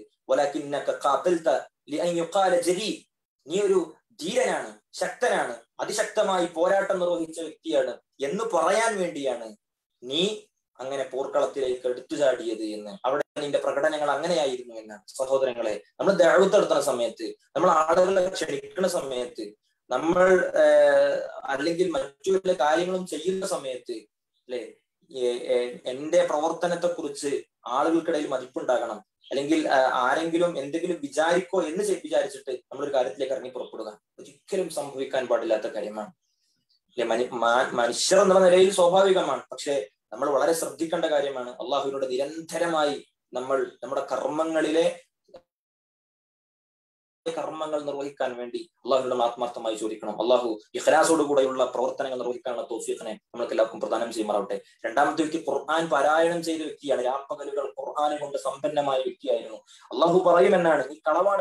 നീ ഒരു ധീരനാണ് ശക്തനാണ് അതിശക്തമായി പോരാട്ടം നിർവഹിച്ച വ്യക്തിയാണ് എന്ന് പറയാൻ വേണ്ടിയാണ് നീ അങ്ങനെ പോർക്കളത്തിലേക്ക് എടുത്തു ചാടിയത് എന്ന് അവിടെ നിന്റെ പ്രകടനങ്ങൾ അങ്ങനെയായിരുന്നു എന്ന് സഹോദരങ്ങളെ നമ്മൾ ദഴവത്തെടുത്തുന്ന സമയത്ത് നമ്മൾ ആളുകളെ ക്ഷണിക്കുന്ന സമയത്ത് നമ്മൾ അല്ലെങ്കിൽ മറ്റു വല്ല കാര്യങ്ങളും ചെയ്യുന്ന സമയത്ത് അല്ലെ എന്റെ പ്രവർത്തനത്തെ കുറിച്ച് ആളുകൾക്കിടയിൽ മതിപ്പുണ്ടാകണം അല്ലെങ്കിൽ ആരെങ്കിലും എന്തെങ്കിലും വിചാരിക്കോ എന്ന് വിചാരിച്ചിട്ട് നമ്മളൊരു കാര്യത്തിലേക്ക് ഇറങ്ങി പുറപ്പെടുക ഒരിക്കലും സംഭവിക്കാൻ പാടില്ലാത്ത കാര്യമാണ് അല്ലെ മനുഷ്യർ എന്നുള്ള നിലയിൽ സ്വാഭാവികമാണ് പക്ഷെ നമ്മൾ വളരെ ശ്രദ്ധിക്കേണ്ട കാര്യമാണ് അള്ളാഹുവിനോട് നിരന്തരമായി നമ്മൾ നമ്മുടെ കർമ്മങ്ങളിലെ കർമ്മങ്ങൾ നിർവഹിക്കാൻ വേണ്ടി അള്ളാഹുവിനോട് ആത്മാർത്ഥമായി ചോദിക്കണം അള്ളാഹു ഇഖലാസോട് കൂടെയുള്ള പ്രവർത്തനങ്ങൾ നിർവഹിക്കാനുള്ള തോഫിയത്തിനെ നമ്മൾക്ക് എല്ലാവർക്കും പ്രദാനം ചെയ്യുമാറാവട്ടെ രണ്ടാമത്തെ വ്യക്തി ഖുർആൻ പാരായണം ചെയ്ത വ്യക്തിയാണ് രാപ്പകലുകൾ ഖുർആനെ കൊണ്ട് സമ്പന്നമായ വ്യക്തിയായിരുന്നു അള്ളാഹു പറയുമെന്നാണ് നീ കളവാണ്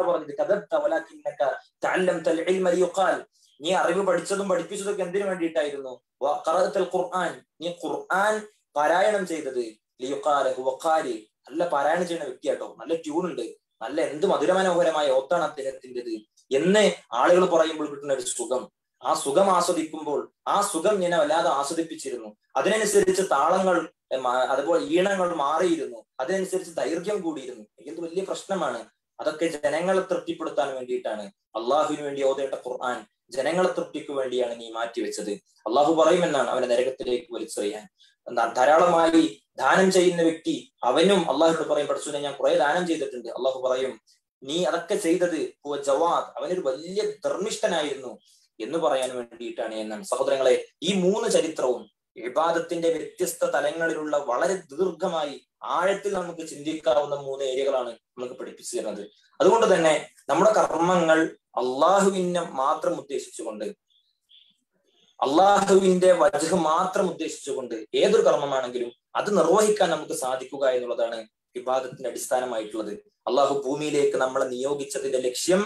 പറഞ്ഞത് നീ അറിവ് പഠിച്ചതും പഠിപ്പിച്ചതൊക്കെ എന്തിനു വേണ്ടിയിട്ടായിരുന്നു ഖുർആൻ നീ ഖുർആൻ പാരായണം ചെയ്തത് നല്ല പാരായണം ചെയ്യുന്ന വ്യക്തിയാട്ടോ നല്ല ട്യൂൺ ഉണ്ട് നല്ല എന്ത് മധുരമനോഹരമായ ഓത്താണ് അദ്ദേഹത്തിൻ്റെത് എന്ന് ആളുകൾ പറയുമ്പോൾ കിട്ടുന്ന ഒരു സുഖം ആ സുഖം ആസ്വദിക്കുമ്പോൾ ആ സുഖം ഞാൻ വല്ലാതെ ആസ്വദിപ്പിച്ചിരുന്നു അതിനനുസരിച്ച് താളങ്ങൾ അതുപോലെ ഈണങ്ങൾ മാറിയിരുന്നു അതിനനുസരിച്ച് ദൈർഘ്യം കൂടിയിരുന്നു ഇത് വലിയ പ്രശ്നമാണ് അതൊക്കെ ജനങ്ങളെ തൃപ്തിപ്പെടുത്താൻ വേണ്ടിയിട്ടാണ് അള്ളാഹുവിന് വേണ്ടി ഓതേണ്ട ഖുർആൻ ജനങ്ങളെ തൃപ്തിക്ക് വേണ്ടിയാണ് നീ മാറ്റിവെച്ചത് അള്ളാഹു പറയുമെന്നാണ് അവനെ നരകത്തിലേക്ക് വലിച്ചെറിയാൻ ധാരാളമായി ദാനം ചെയ്യുന്ന വ്യക്തി അവനും അള്ളാഹുയോട് പറയും പഠിച്ചുനെ ഞാൻ കുറെ ദാനം ചെയ്തിട്ടുണ്ട് അള്ളാഹു പറയും നീ അതൊക്കെ ചെയ്തത് ജവാദ് അവനൊരു വലിയ ധർമ്മിഷ്ഠനായിരുന്നു എന്ന് പറയാൻ വേണ്ടിയിട്ടാണ് എന്നാണ് സഹോദരങ്ങളെ ഈ മൂന്ന് ചരിത്രവും ഇബാദത്തിന്റെ വ്യത്യസ്ത തലങ്ങളിലുള്ള വളരെ ദീർഘമായി ആഴത്തിൽ നമുക്ക് ചിന്തിക്കാവുന്ന മൂന്ന് ഏരിയകളാണ് നമുക്ക് പഠിപ്പിച്ചു തരുന്നത് അതുകൊണ്ട് തന്നെ നമ്മുടെ കർമ്മങ്ങൾ അള്ളാഹുവിനെ മാത്രം ഉദ്ദേശിച്ചുകൊണ്ട് അള്ളാഹുവിന്റെ വജഹ് മാത്രം ഉദ്ദേശിച്ചുകൊണ്ട് ഏതൊരു കർമ്മമാണെങ്കിലും അത് നിർവഹിക്കാൻ നമുക്ക് സാധിക്കുക എന്നുള്ളതാണ് വിവാദത്തിന്റെ അടിസ്ഥാനമായിട്ടുള്ളത് അള്ളാഹു ഭൂമിയിലേക്ക് നമ്മളെ നിയോഗിച്ചതിന്റെ ലക്ഷ്യം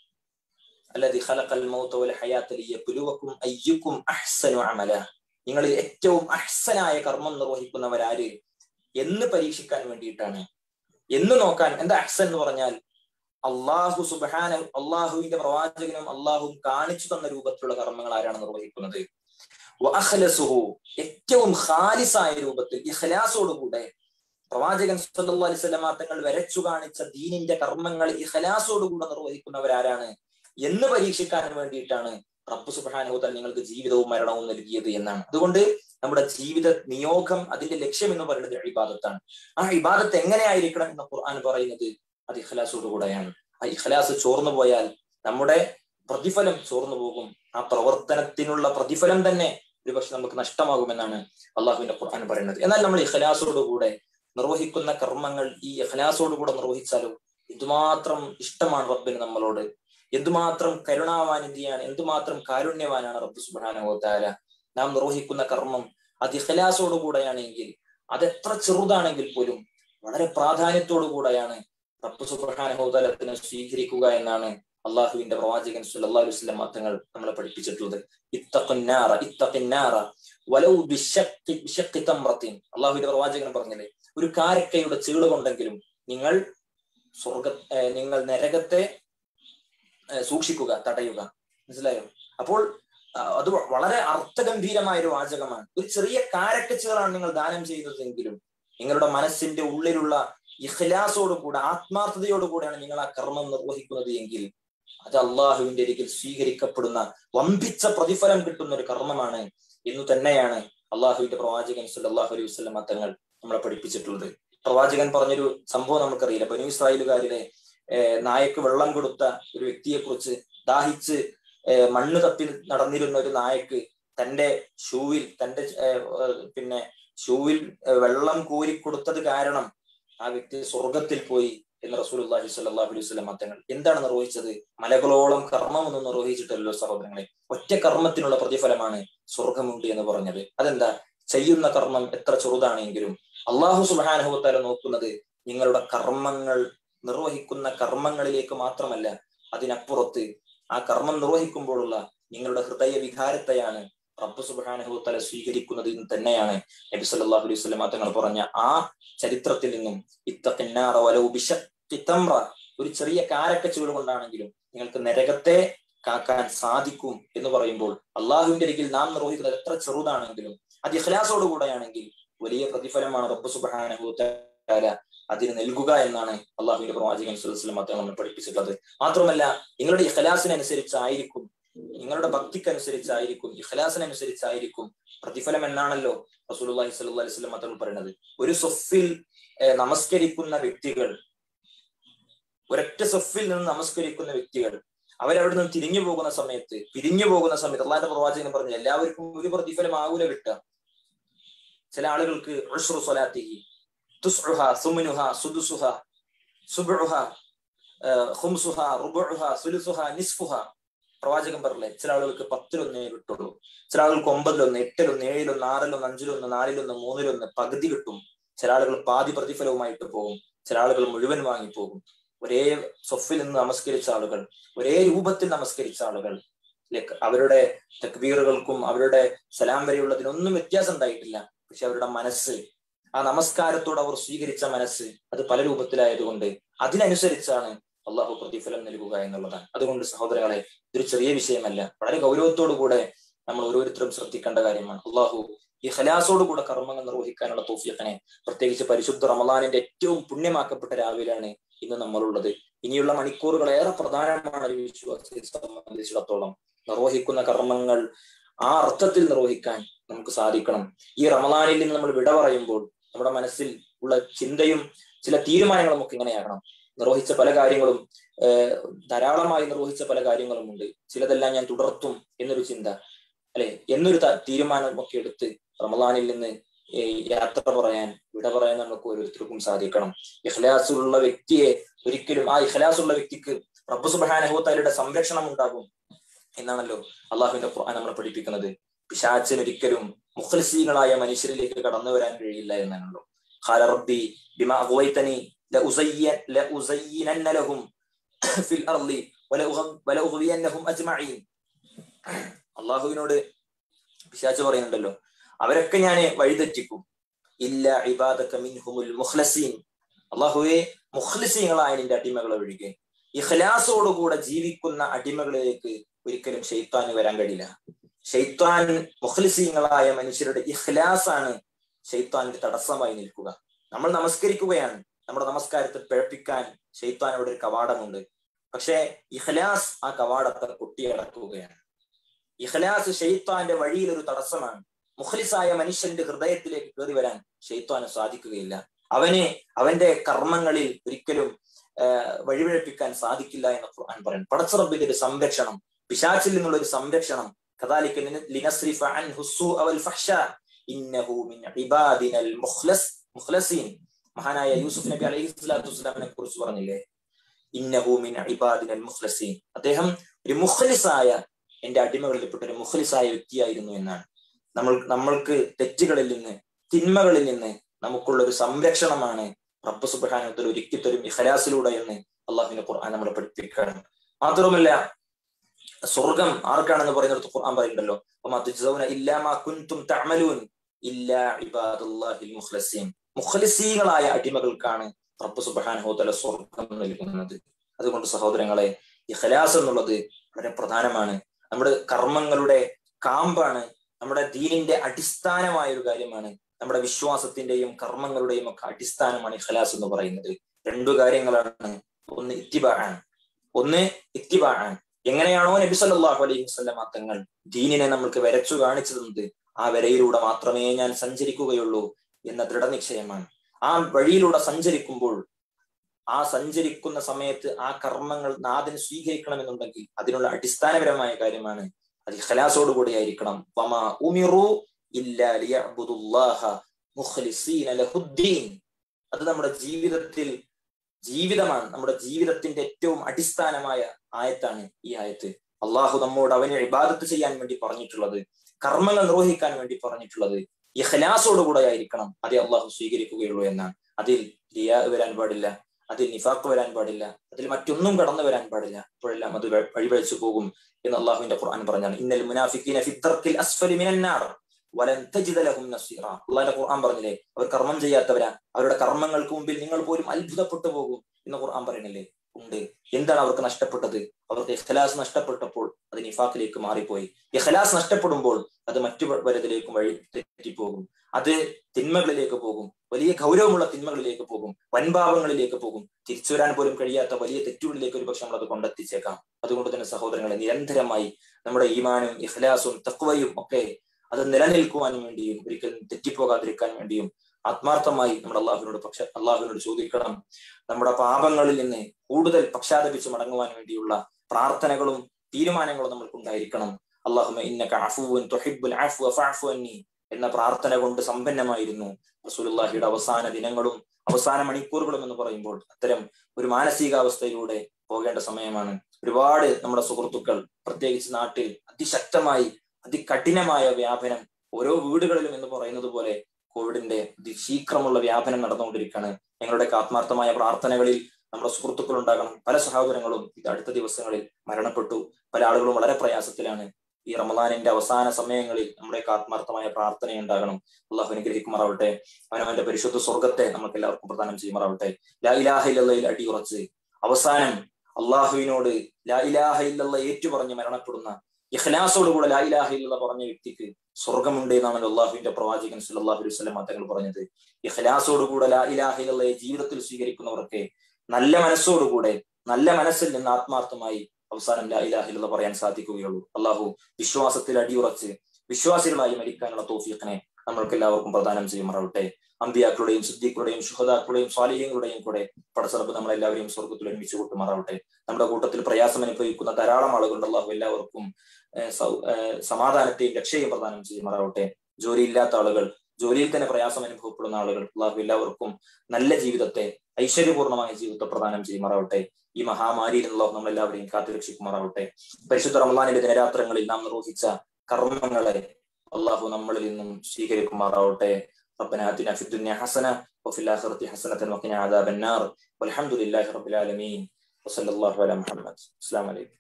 അല്ലതി ഖലഖൽ മൗത വൽ ഹയാത ലിയബ്ലുവക്കും അയ്യുക്കും അഹ്സനു അമല നിങ്ങളിൽ ഏറ്റവും അഹ്സനായ കർമ്മം നിർവഹിക്കുന്നവരാര് എന്ന് പരീക്ഷിക്കാൻ വേണ്ടിയിട്ടാണ് എന്ന് നോക്കാൻ എന്താ അഹ്സൻ എന്ന് പറഞ്ഞാൽ അള്ളാഹു സുബാന അള്ളാഹുവിന്റെ പ്രവാചകനും അള്ളാഹുവും കാണിച്ചു തന്ന രൂപത്തിലുള്ള കർമ്മങ്ങൾ ആരാണ് നിർവഹിക്കുന്നത് വഅഖ്ലസുഹു ഏറ്റവും ഖാലിസായ രൂപത്തിൽ ഇഖ്ലാസോടുകൂടെ പ്രവാചകൻ സല്ലല്ലാഹു അലൈഹി വസല്ലമ തങ്ങൾ വരച്ചു കാണിച്ച ദീനിന്റെ കർമ്മങ്ങൾ ഇഖ്ലാസോടുകൂടെ നിർവഹിക്കുന്നവരാരാണ് എന്ന് പരീക്ഷിക്കാൻ വേണ്ടിയിട്ടാണ് റബ്ബ് സുബ്ഹാനഹു തആല നിങ്ങൾക്ക് ജീവിതവും മരണവും നൽകിയത് എന്നാണ് അതുകൊണ്ട് നമ്മുടെ ജീവിത നിയോഗം അതിന്റെ ലക്ഷ്യം എന്ന് പറയുന്നത് ഇബാദത്താണ് ആ ഇബാദത്ത് എങ്ങനെയായിരിക്കണം എന്ന് ഖുർആൻ പറയുന്നത് അത് ഇഖ്ലാസോടുകൂടെയാണ് ആ ഇഖ്ലാസ് ചോർന്നു പോയാൽ നമ്മുടെ പ്രതിഫലം ചോർന്നു പോകും ആ പ്രവർത്തനത്തിനുള്ള പ്രതിഫലം തന്നെ ഒരുപക്ഷെ നമുക്ക് നഷ്ടമാകുമെന്നാണ് അള്ളാഹുവിന്റെ ഖുർആൻ പറയുന്നത് എന്നാൽ നമ്മൾ ഇഖ്ലാസോടുകൂടെ നിർവഹിക്കുന്ന കർമ്മങ്ങൾ ഈ ഇഖ്ലാസോടുകൂടെ നിർവഹിച്ചാലും എന്തുമാത്രം ഇഷ്ടമാണ് റബ്ബിന് നമ്മളോട് എന്തുമാത്രം കരുണാവാനിധിയാണ് എന്തുമാത്രം കാരുണ്യവാനാണ് റബ്ബ് സുബാനുഭവത്താല നാം നിർവഹിക്കുന്ന കർമ്മം അത് ഇഖലാസോടുകൂടെയാണെങ്കിൽ അത് എത്ര ചെറുതാണെങ്കിൽ പോലും വളരെ പ്രാധാന്യത്തോടു കൂടെയാണ് റബ്ബ് സുബാനുഭവത്താലത്തിനെ സ്വീകരിക്കുക എന്നാണ് അള്ളാഹുവിന്റെ പ്രവാചകൻ സുല്ലാ വസ്ലം തങ്ങൾ നമ്മളെ പഠിപ്പിച്ചിട്ടുള്ളത് ഇത്തഖിന്നാറ ഇത്തഖിന്നാറ വലൗ ബിശഖി ബിശഖി തംറത്തിൻ അള്ളാഹുവിന്റെ പ്രവാചകൻ പറഞ്ഞില്ലേ ഒരു കാരക്കയുടെ ചീള് കൊണ്ടെങ്കിലും നിങ്ങൾ സ്വർഗ നിങ്ങൾ നരകത്തെ സൂക്ഷിക്കുക തടയുക മനസ്സിലായോ അപ്പോൾ അത് വളരെ അർത്ഥഗംഭീരമായ ഒരു വാചകമാണ് ഒരു ചെറിയ കാരക്കച്ചുകളാണ് നിങ്ങൾ ദാനം ചെയ്യുന്നതെങ്കിലും നിങ്ങളുടെ മനസ്സിന്റെ ഉള്ളിലുള്ള ഇഖ്ലാസോടുകൂടെ ആത്മാർത്ഥതയോടുകൂടെയാണ് നിങ്ങൾ ആ കർമ്മം നിർവഹിക്കുന്നത് എങ്കിൽ അത് അള്ളാഹുവിന്റെ ഒരിക്കൽ സ്വീകരിക്കപ്പെടുന്ന വമ്പിച്ച പ്രതിഫലം കിട്ടുന്ന ഒരു കർമ്മമാണ് എന്ന് തന്നെയാണ് അള്ളാഹുവിന്റെ പ്രവാചകൻ സല്ലാഹു അലൈഹി വസ്ലം തങ്ങൾ നമ്മളെ പഠിപ്പിച്ചിട്ടുള്ളത് പ്രവാചകൻ പറഞ്ഞൊരു സംഭവം നമുക്കറിയില്ല ബനു ഇസ്രായേലുകാരിലെ നായക്ക് വെള്ളം കൊടുത്ത ഒരു വ്യക്തിയെ കുറിച്ച് ദാഹിച്ച് മണ്ണ് തപ്പി നടന്നിരുന്ന ഒരു നായക്ക് തന്റെ ഷൂവിൽ തന്റെ പിന്നെ ഷൂവിൽ വെള്ളം കോരി കൊടുത്തത് കാരണം ആ വ്യക്തി സ്വർഗത്തിൽ പോയി എന്ന് റസൂൽ അള്ളാഹി സ്വല്ലാഹു അലൈഹി സ്വലം തങ്ങൾ എന്താണ് നിർവഹിച്ചത് മലകളോളം കർമ്മമൊന്നും നിർവഹിച്ചിട്ടല്ലോ സഹോദരങ്ങളെ ഒറ്റ കർമ്മത്തിനുള്ള പ്രതിഫലമാണ് സ്വർഗമുണ്ട് എന്ന് പറഞ്ഞത് അതെന്താ ചെയ്യുന്ന കർമ്മം എത്ര ചെറുതാണെങ്കിലും അള്ളാഹു സുബാനുഭവത്താല നോക്കുന്നത് നിങ്ങളുടെ കർമ്മങ്ങൾ നിർവഹിക്കുന്ന കർമ്മങ്ങളിലേക്ക് മാത്രമല്ല അതിനപ്പുറത്ത് ആ കർമ്മം നിർവഹിക്കുമ്പോഴുള്ള നിങ്ങളുടെ ഹൃദയ വികാരത്തെയാണ് റബ്ബ് സുബാനുഭവത്തല സ്വീകരിക്കുന്നത് എന്ന് തന്നെയാണ് നബി സല്ലാഹു അലൈഹി സ്വലം തങ്ങൾ പറഞ്ഞ ആ ചരിത്രത്തിൽ നിന്നും ഇത്തമ്ര ഒരു ചെറിയ കാരക്കച്ചുകൾ കൊണ്ടാണെങ്കിലും നിങ്ങൾക്ക് നരകത്തെ കാക്കാൻ സാധിക്കും എന്ന് പറയുമ്പോൾ അള്ളാഹുവിന്റെ അരികിൽ നാം നിർവഹിക്കുന്നത് എത്ര ചെറുതാണെങ്കിലും അത് ഇഖ്ലാസോടുകൂടെയാണെങ്കിൽ വലിയ പ്രതിഫലമാണ് റബ്ബ് സുബാനുഭവത്തല അതിന് നൽകുക എന്നാണ് അള്ളാഹുവിന്റെ പ്രവാചകൻ സുലസ്ലം അദ്ദേഹം നമ്മൾ പഠിപ്പിച്ചിട്ടുള്ളത് മാത്രമല്ല നിങ്ങളുടെ ഇഖലാസിനനുസരിച്ചായിരിക്കും നിങ്ങളുടെ ഭക്തിക്കനുസരിച്ചായിരിക്കും ഇഖലാസിനനുസരിച്ചായിരിക്കും പ്രതിഫലം എന്നാണല്ലോ റസൂലുള്ളാഹി സ്വല്ലല്ലാഹി അലൈഹി വസല്ലം തങ്ങൾ പറയുന്നത് ഒരു സൊഫിൽ നമസ്കരിക്കുന്ന വ്യക്തികൾ ഒരൊറ്റ സൊഫിൽ നിന്ന് നമസ്കരിക്കുന്ന വ്യക്തികൾ അവരവിടെ നിന്ന് തിരിഞ്ഞു പോകുന്ന സമയത്ത് പിരിഞ്ഞു പോകുന്ന സമയത്ത് അള്ളാഹിന്റെ പ്രവാചകൻ പറഞ്ഞു എല്ലാവർക്കും ഒരു പ്രതിഫലം ആകൂല കിട്ടുക ചില ആളുകൾക്ക് ഉഷ്റു സ്വലാത്തിഹി തുസ്ഉഹ സുമുനുഹ സുദുസുഹ സുബുഹ ഖുംസുഹ റുബുഹ സുലുസുഹ നിസ്ഫുഹ പ്രവാചകൻ പറഞ്ഞില്ലേ ചില ആളുകൾക്ക് പത്തിലൊന്നേ കിട്ടുള്ളൂ ചില ആളുകൾക്ക് ഒമ്പതിലൊന്ന് എട്ടിലൊന്ന് ഏഴിലൊന്ന് ആറിലൊന്ന് അഞ്ചിലൊന്ന് നാലിലൊന്ന് മൂന്നിലൊന്ന് പകുതി കിട്ടും ചില ആളുകൾ പാതി പ്രതിഫലവുമായിട്ട് പോകും ചില ആളുകൾ മുഴുവൻ വാങ്ങിപ്പോകും ഒരേ സൊഫിൽ നിന്ന് നമസ്കരിച്ച ആളുകൾ ഒരേ രൂപത്തിൽ നമസ്കരിച്ച ആളുകൾ അവരുടെ തക്ബീറുകൾക്കും അവരുടെ സലാം വരെയുള്ളതിനൊന്നും വ്യത്യാസം ഉണ്ടായിട്ടില്ല പക്ഷെ അവരുടെ മനസ്സ് ആ നമസ്കാരത്തോട് അവർ സ്വീകരിച്ച മനസ്സ് അത് പല രൂപത്തിലായതുകൊണ്ട് അതിനനുസരിച്ചാണ് അള്ളാഹു പ്രതിഫലം നൽകുക എന്നുള്ളതാണ് അതുകൊണ്ട് സഹോദരങ്ങളെ ഇതൊരു ചെറിയ വിഷയമല്ല വളരെ ഗൗരവത്തോടുകൂടെ നമ്മൾ ഓരോരുത്തരും ശ്രദ്ധിക്കേണ്ട കാര്യമാണ് അള്ളാഹു ഈ ഹലാസോടുകൂടെ കർമ്മങ്ങൾ നിർവഹിക്കാനുള്ള തോഫിയത്തിനെ പ്രത്യേകിച്ച് പരിശുദ്ധ റമദാനിന്റെ ഏറ്റവും പുണ്യമാക്കപ്പെട്ട രാവിലാണ് ഇന്ന് നമ്മളുള്ളത് ഇനിയുള്ള മണിക്കൂറുകൾ ഏറെ പ്രധാനമാണ് ഒരു വിശ്വാസിയെ സംബന്ധിച്ചിടത്തോളം നിർവഹിക്കുന്ന കർമ്മങ്ങൾ ആ അർത്ഥത്തിൽ നിർവഹിക്കാൻ നമുക്ക് സാധിക്കണം ഈ റമദാനിൽ നിന്ന് നമ്മൾ വിട പറയുമ്പോൾ നമ്മുടെ മനസ്സിൽ ഉള്ള ചിന്തയും ചില തീരുമാനങ്ങളും ഒക്കെ ഇങ്ങനെയാകണം നിർവഹിച്ച പല കാര്യങ്ങളും ധാരാളമായി നിർവഹിച്ച പല കാര്യങ്ങളും ഉണ്ട് ചിലതെല്ലാം ഞാൻ തുടർത്തും എന്നൊരു ചിന്ത അല്ലെ എന്നൊരു തീരുമാനം ഒക്കെ എടുത്ത് റമദാനിൽ നിന്ന് ഈ യാത്ര പറയാൻ വിട പറയാൻ നമുക്ക് ഓരോരുത്തർക്കും സാധിക്കണം ഇഖ്ലാസുള്ള വ്യക്തിയെ ഒരിക്കലും ആ ഇഖ്ലാസുള്ള വ്യക്തിക്ക് റബ്ബ് സുബാനഹുത്താലയുടെ സംരക്ഷണം ഉണ്ടാകും എന്നാണല്ലോ അള്ളാഹുവിന്റെ ഖുർആൻ നമ്മളെ പഠിപ്പിക്കുന്നത് പിശാച്ചിന് ഒരിക്കലും മുഖ്ലിസീകളായ മനുഷ്യരിലേക്ക് കടന്നു വരാൻ കഴിയില്ല എന്നാണല്ലോ ഖാല റബ്ബി ബിമാ അഗ്വൈതനി ലഉസയ്യ ലഉസയ്യിനന്ന ലഹും ഫിൽ അർളി വലഉഗ്വിയന്നഹും അജ്മഈൻ അള്ളാഹുവിനോട് പിശാച്ച് പറയുന്നുണ്ടല്ലോ അവരൊക്കെ ഞാൻ വഴിതെറ്റിക്കും ഇല്ല ഇബാദക മിൻഹുമുൽ മുഖ്ലസീൻ അള്ളാഹുവെ മുഖ്ലിസീങ്ങളായ നിന്റെ അടിമകളെ ഒഴികെ ഇഖ്ലാസോടുകൂടെ ജീവിക്കുന്ന അടിമകളിലേക്ക് ഒരിക്കലും ഷെയ്ത്താന് വരാൻ കഴിയില്ല ഷെയ്ത്താൻ മുഖ്ലിസീങ്ങളായ മനുഷ്യരുടെ ഇഖ്ലാസാണ് ഷെയ്ത്താനിന്റെ തടസ്സമായി നിൽക്കുക നമ്മൾ നമസ്കരിക്കുകയാണ് നമ്മുടെ നമസ്കാരത്തെ പിഴപ്പിക്കാൻ ഷെയ്ത്താൻ അവിടെ ഒരു കവാടമുണ്ട് പക്ഷേ ഇഖ്ലാസ് ആ കവാടത്തെ കൊട്ടിയടക്കുകയാണ് ഇഖ്ലാസ് ഷെയ്ത്താന്റെ വഴിയിൽ ഒരു തടസ്സമാണ് മുഖ്ലിസായ മനുഷ്യന്റെ ഹൃദയത്തിലേക്ക് കയറി വരാൻ ഷെയ്ത്താന് സാധിക്കുകയില്ല അവന് അവന്റെ കർമ്മങ്ങളിൽ ഒരിക്കലും വഴിപിഴപ്പിക്കാൻ സാധിക്കില്ല എന്ന് ഖുർആൻ പറയുന്നു പടച്ചറബിന്റെ ഒരു സംരക്ഷണം പിശാച്ചിൽ നിന്നുള്ള ഒരു സംരക്ഷണം കദാലിക ലിനസ്രിഫ അൻഹു السوء والفحشاء ഇന്നഹു മിൻ ഇബാദിനൽ മുഖ്ലസ് മുഖ്ലസീൻ മഹാനായ യൂസുഫ് നബി അലൈഹി സ്വലാത്തു വസ്സലാമിനെ കുറിച്ച് പറഞ്ഞില്ലേ ഇന്നഹു മിൻ ഇബാദിനൽ മുഖ്ലസീൻ അദ്ദേഹം ഒരു മുഖ്ലിസായ എന്റെ അടിമകളിൽപ്പെട്ട ഒരു മുഖ്ലിസായ വ്യക്തിയായിരുന്നു എന്നാണ് നമ്മൾ നമ്മൾക്ക് തെറ്റുകളിൽ നിന്ന് തിന്മകളിൽ നിന്ന് നമുക്കുള്ള ഒരു സംരക്ഷണമാണ് റബ്ബ് സുബ്ഹാനഹുവ ഒരുക്കി തരും ഇഖലാസിലൂടെ എന്ന് അള്ളാഹുവിന്റെ ഖുർആൻ നമ്മളെ പഠിപ്പിക്കുകയാണ് മാത്രമല്ല സ്വർഗം ആർക്കാണെന്ന് പറയുന്നിടത്ത് ഖുർആൻ പറയുന്നുണ്ടല്ലോ മുഖ്ലസീകളായ അടിമകൾക്കാണ് റബ്ബ് സുബ്ഹാനഹുവ സ്വർഗം നൽകുന്നത് അതുകൊണ്ട് സഹോദരങ്ങളെ ഇഖലാസ് എന്നുള്ളത് വളരെ പ്രധാനമാണ് നമ്മുടെ കർമ്മങ്ങളുടെ കാമ്പാണ് നമ്മുടെ ദീനിന്റെ അടിസ്ഥാനമായ ഒരു കാര്യമാണ് നമ്മുടെ വിശ്വാസത്തിന്റെയും കർമ്മങ്ങളുടെയും ഒക്കെ അടിസ്ഥാനമാണ് ഇഖലാസ് എന്ന് പറയുന്നത് രണ്ടു കാര്യങ്ങളാണ് ഒന്ന് ഇത്തിബാണ് ഒന്ന് ഇത്തിബാണ് എങ്ങനെയാണോ നബി സല്ലല്ലാഹു അലൈഹി വസല്ലം തങ്ങൾ ദീനിനെ നമ്മൾക്ക് വരച്ചു കാണിച്ചു തന്നത് ആ വരയിലൂടെ മാത്രമേ ഞാൻ സഞ്ചരിക്കുകയുള്ളൂ എന്ന ദൃഢനിശ്ചയമാണ് ആ വഴിയിലൂടെ സഞ്ചരിക്കുമ്പോൾ ആ സഞ്ചരിക്കുന്ന സമയത്ത് ആ കർമ്മങ്ങൾ നാഥന് സ്വീകരിക്കണമെന്നുണ്ടെങ്കിൽ അതിനുള്ള അടിസ്ഥാനപരമായ കാര്യമാണ് അത് ഇഖലാസോടുകൂടി ആയിരിക്കണം വമാ ഉമിറു ഇല്ലാ ലിയഅ്ബുദുല്ലാഹ മുഖ്ലിസീന ലഹുദ്ദീൻ അത് നമ്മുടെ ജീവിതത്തിൽ ജീവിതമാണ് നമ്മുടെ ജീവിതത്തിന്റെ ഏറ്റവും അടിസ്ഥാനമായ ആയത്താണ് ഈ ആയത്ത് അള്ളാഹു നമ്മോട് അവനെ ഇബാദത്ത് ചെയ്യാൻ വേണ്ടി പറഞ്ഞിട്ടുള്ളത് കർമ്മങ്ങൾ നിർവഹിക്കാൻ വേണ്ടി പറഞ്ഞിട്ടുള്ളത് ഇഖലാസോടുകൂടെ ആയിരിക്കണം അതേ അള്ളാഹു സ്വീകരിക്കുകയുള്ളൂ എന്നാണ് അതിൽ റിയാ വരാൻ പാടില്ല അതിൽ നിഫാഖ് വരാൻ പാടില്ല അതിൽ മറ്റൊന്നും കടന്നു വരാൻ പാടില്ല അപ്പോഴെല്ലാം അത് വഴിപഴിച്ചു പോകും എന്ന് അള്ളാഹുവിന്റെ ഖുർആൻ പറഞ്ഞാണ് ഇന്നൽ മുനാഫിഖീന ഫിത്തർക്കിൽ അസ്ഫലി മിനന്നാർ വലൻ തജിദ ലഹും നസീറ അള്ളാഹിന്റെ ഖുർആൻ പറഞ്ഞില്ലേ അവർ കർമ്മം ചെയ്യാത്തവരാ അവരുടെ കർമ്മങ്ങൾക്ക് മുമ്പിൽ നിങ്ങൾ പോലും അത്ഭുതപ്പെട്ടു പോകും എന്ന് ഖുർആൻ പറയുന്നില്ലേ ഉണ്ട് എന്താണ് അവർക്ക് നഷ്ടപ്പെട്ടത് അവർക്ക് ഇഖ്ലാസ് നഷ്ടപ്പെട്ടപ്പോൾ അത് നിഫാഖിലേക്ക് മാറിപ്പോയി ഇഖ്ലാസ് നഷ്ടപ്പെടുമ്പോൾ അത് മറ്റു വരതിലേക്കും വഴി തെറ്റിപ്പോകും അത് തിന്മകളിലേക്ക് പോകും വലിയ ഗൗരവമുള്ള തിന്മകളിലേക്ക് പോകും വൻപാവങ്ങളിലേക്ക് പോകും തിരിച്ചു വരാൻ പോലും കഴിയാത്ത വലിയ തെറ്റുകളിലേക്ക് ഒരു പക്ഷെ നമ്മൾ അത് കൊണ്ടെത്തിച്ചേക്കാം അതുകൊണ്ട് തന്നെ സഹോദരങ്ങളെ നിരന്തരമായി നമ്മുടെ ഈമാനും ഇഖ്ലാസും തക്വയും ഒക്കെ അത് നിലനിൽക്കുവാൻ വേണ്ടിയും ഒരിക്കലും തെറ്റിപ്പോകാതിരിക്കാൻ വേണ്ടിയും ആത്മാർത്ഥമായി നമ്മുടെ അള്ളാഹുവിനോട് പക്ഷെ അള്ളാഹുവിനോട് ചോദിക്കണം നമ്മുടെ പാപങ്ങളിൽ നിന്ന് കൂടുതൽ പക്ഷാതപിച്ച് മടങ്ങുവാൻ വേണ്ടിയുള്ള പ്രാർത്ഥനകളും തീരുമാനങ്ങളും നമ്മൾക്ക് ഉണ്ടായിരിക്കണം അള്ളാഹുമ ഇന്നക അഫുവൻ തൊഹിബുൽ അഫു ഫഅഫു അന്നി എന്ന പ്രാർത്ഥന കൊണ്ട് സമ്പന്നമായിരുന്നു റസൂലുള്ളാഹിയുടെ അവസാന ദിനങ്ങളും അവസാന മണിക്കൂറുകളും എന്ന് പറയുമ്പോൾ അത്തരം ഒരു മാനസികാവസ്ഥയിലൂടെ പോകേണ്ട സമയമാണ് ഒരുപാട് നമ്മുടെ സുഹൃത്തുക്കൾ പ്രത്യേകിച്ച് നാട്ടിൽ അതിശക്തമായി അതികഠിനമായ വ്യാപനം ഓരോ വീടുകളിലും എന്ന് പറയുന്നത് പോലെ കോവിഡിന്റെ അതിശീഘ്രമുള്ള വ്യാപനം നടന്നുകൊണ്ടിരിക്കുകയാണ് ഞങ്ങളുടെ ആത്മാർത്ഥമായ പ്രാർത്ഥനകളിൽ നമ്മുടെ സുഹൃത്തുക്കൾ ഉണ്ടാകണം പല സഹോദരങ്ങളും ഇത് അടുത്ത ദിവസങ്ങളിൽ മരണപ്പെട്ടു പല ആളുകളും വളരെ പ്രയാസത്തിലാണ് ഈ റമദാനിന്റെ അവസാന സമയങ്ങളിൽ നമ്മുടെ ആത്മാർത്ഥമായ പ്രാർത്ഥന ഉണ്ടാകണം അള്ളാഹു അനുഗ്രഹിക്കുമാറാവട്ടെ അവനവന്റെ പരിശുദ്ധ സ്വർഗത്തെ നമുക്ക് എല്ലാവർക്കും പ്രദാനം ചെയ്യുമാറാവട്ടെ ലാ ഇലാഹ ഇല്ലയിൽ അടിയുറച്ച് അവസാനം അള്ളാഹുവിനോട് ലാ ഇലാഹ ഇല്ല ഏറ്റുപറഞ്ഞ് മരണപ്പെടുന്ന ഇഖ്ലാസോടുകൂടെ ലാ ഇലാഹ ഇല്ല പറഞ്ഞ വ്യക്തിക്ക് സ്വർഗമുണ്ട് എന്നാണ് അള്ളാഹുവിന്റെ പ്രവാചകൻ സല്ലല്ലാഹു അലൈഹി വസല്ലം തങ്ങൾ പറഞ്ഞത് ഇഖ്ലാസോടുകൂടെ ലാ ഇലാഹ ഇല്ലയെ ജീവിതത്തിൽ സ്വീകരിക്കുന്നവർക്ക് നല്ല മനസ്സോടുകൂടെ നല്ല മനസ്സിൽ നിന്ന് ആത്മാർത്ഥമായി അവസാനം ലാ ഇലാഹ ഇല്ല പറയാൻ സാധിക്കുകയുള്ളൂ അള്ളാഹു വിശ്വാസത്തിൽ അടിയുറച്ച് വിശ്വാസികളായി മരിക്കാനുള്ള തോഫീഖിനെ നമ്മൾക്ക് എല്ലാവർക്കും പ്രദാനം ചെയ്യുമാറാവട്ടെ അമ്പിയാക്കളുടെയും സിദ്ദീഖുകളുടെയും ശുഹദാക്കളുടെയും സ്വാലിഹ്യങ്ങളുടെയും കൂടെ പടസറപ്പ് നമ്മളെല്ലാവരെയും സ്വർഗത്തിൽ ഒരുമിച്ച് കൂട്ടുമാറാവട്ടെ നമ്മുടെ കൂട്ടത്തിൽ പ്രയാസം അനുഭവിക്കുന്ന ധാരാളം ആളുകളുണ്ട് അള്ളാഹു എല്ലാവർക്കും സമാധാനത്തെയും രക്ഷയും പ്രദാനം ചെയ്യുമാറാവട്ടെ ജോലിയില്ലാത്ത ആളുകൾ ജോലിയിൽ തന്നെ പ്രയാസം അനുഭവപ്പെടുന്ന ആളുകൾ അള്ളാഹു എല്ലാവർക്കും നല്ല ജീവിതത്തെ ഐശ്വര്യപൂർണമായ ജീവിതത്തെ പ്രദാനം ചെയ്യുമാറാവട്ടെ ഈ മഹാമാരിയിൽ നിന്നുള്ള നമ്മളെല്ലാവരെയും കാത്തുരക്ഷിക്കുമാറാവട്ടെ പരിശുദ്ധ റമദാനിന്റെ ദിനരാത്രങ്ങളിൽ നാം നിർവഹിച്ച കർമ്മങ്ങളെ അള്ളാഹു നമ്മളിൽ നിന്നും സ്വീകരിക്കുമാറാവട്ടെ ربنا آتنا في الدنيا حسنة وفي الآخرة حسنة وقنا عذاب النار والحمد لله رب العالمين وصلى الله على محمد السلام عليكم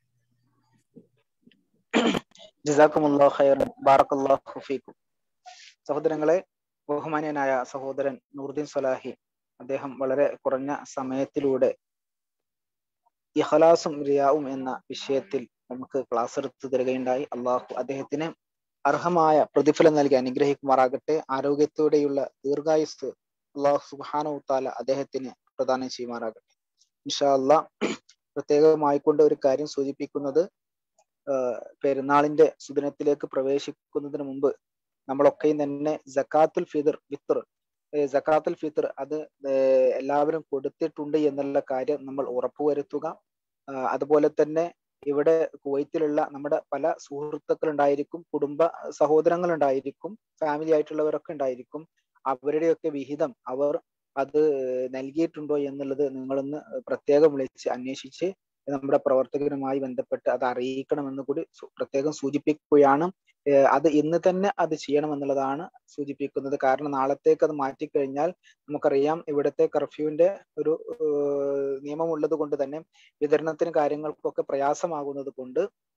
ജസാക്കുമുല്ലാ ഖൈർ ബാറക്കല്ലാഹു ഫീക്കും സഹോദരങ്ങളെ ബഹുമാന്യനായ സഹോദരൻ നൂറുദ്ദീൻ സലാഹി അദ്ദേഹം വളരെ കുറഞ്ഞ സമയത്തിലൂടെ ഇഖലാസും റിയാവും എന്ന വിഷയത്തിൽ നമുക്ക് ക്ലാസ് എടുത്തു തരികയുണ്ടായി അള്ളാഹു അദ്ദേഹത്തിന് അർഹമായ പ്രതിഫലം നൽകി അനുഗ്രഹിക്കുമാറാകട്ടെ ആരോഗ്യത്തോടെയുള്ള ദീർഘായുസ് അള്ളാഹു സുബാന താല അദ്ദേഹത്തിന് പ്രദാനം ചെയ്യുമാറാകട്ടെ ഇൻഷാ അള്ളാ പ്രത്യേകമായിക്കൊണ്ട് ഒരു കാര്യം സൂചിപ്പിക്കുന്നത് പെരുന്നാളിന്റെ സുദിനത്തിലേക്ക് പ്രവേശിക്കുന്നതിന് മുമ്പ് നമ്മളൊക്കെയും തന്നെ ജക്കാത്തുൽ ഫിദർ ഫിത്തർ ജക്കാത്തുൽ ഫിത്തർ അത് എല്ലാവരും കൊടുത്തിട്ടുണ്ട് എന്നുള്ള കാര്യം നമ്മൾ ഉറപ്പുവരുത്തുക അതുപോലെ തന്നെ ഇവിടെ കുവൈത്തിലുള്ള നമ്മുടെ പല സുഹൃത്തുക്കൾ ഉണ്ടായിരിക്കും കുടുംബ സഹോദരങ്ങൾ ഉണ്ടായിരിക്കും ഫാമിലി ആയിട്ടുള്ളവരൊക്കെ ഉണ്ടായിരിക്കും അവരുടെയൊക്കെ വിഹിതം അവർ അത് നൽകിയിട്ടുണ്ടോ എന്നുള്ളത് നിങ്ങളൊന്ന് പ്രത്യേകം വിളിച്ച് അന്വേഷിച്ച് നമ്മുടെ പ്രവർത്തകരുമായി ബന്ധപ്പെട്ട് അത് അറിയിക്കണമെന്ന് കൂടി പ്രത്യേകം സൂചിപ്പിക്കുകയാണ് അത് ഇന്ന് തന്നെ അത് ചെയ്യണം എന്നുള്ളതാണ് സൂചിപ്പിക്കുന്നത് കാരണം നാളത്തേക്ക് അത് മാറ്റിക്കഴിഞ്ഞാൽ നമുക്കറിയാം ഇവിടുത്തെ കർഫ്യൂവിന്റെ ഒരു നിയമം ഉള്ളത് കൊണ്ട് തന്നെ വിതരണത്തിന് കാര്യങ്ങൾക്കൊക്കെ പ്രയാസമാകുന്നത് കൊണ്ട്